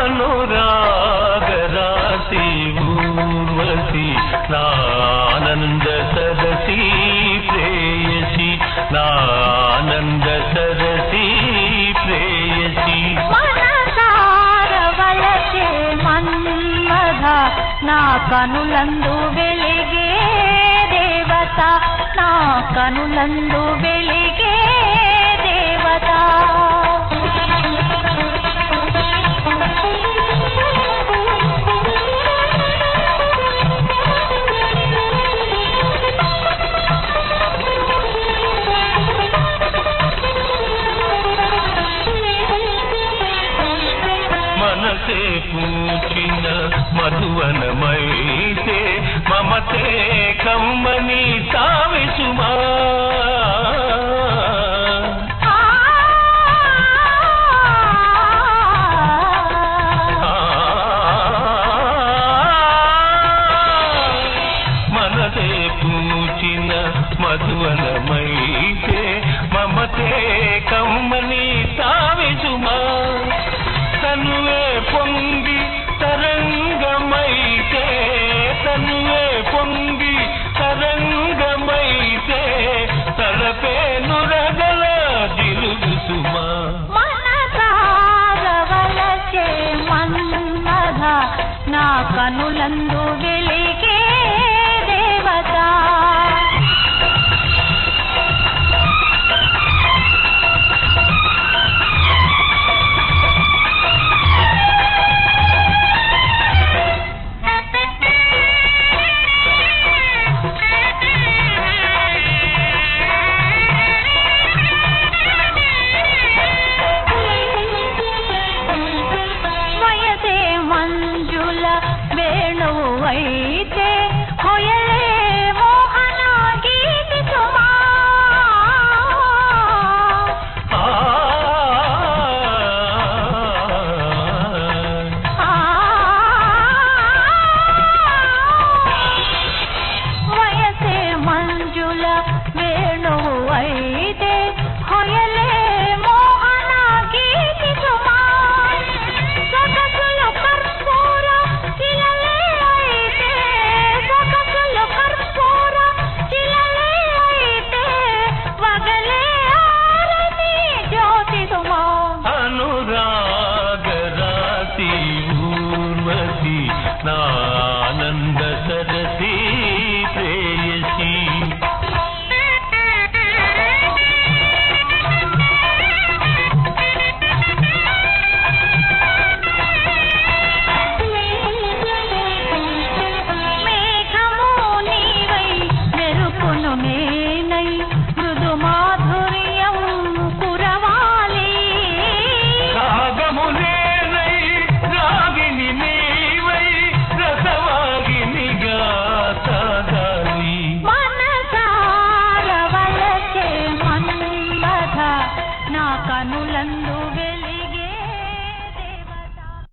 అనురాగరాశి ఊర్వశి నానంద సరసి ప్రేయసి నానంద సరసి ప్రేయసి మనసారవలచే మన్మధ నా కనులందు వెలిగే దేవత నా కనులందు వెలిగే దేవత మనసే పూచిన మధువనమైతే మమతే కమ్మని తావిసుమా ఆ మనసే పూచిన మధువనమైతే మమతే కమ్మని తావిసుమా తనువే పొంగి తరంగమైతే తనువే పొంగి తరంగమైతే తలపే నురగల దిలుగుసుమా మనసారవలచే మన్మధ నా కనులందు వెలిగే దేవత వయసే మంజుల వేణువు అయితే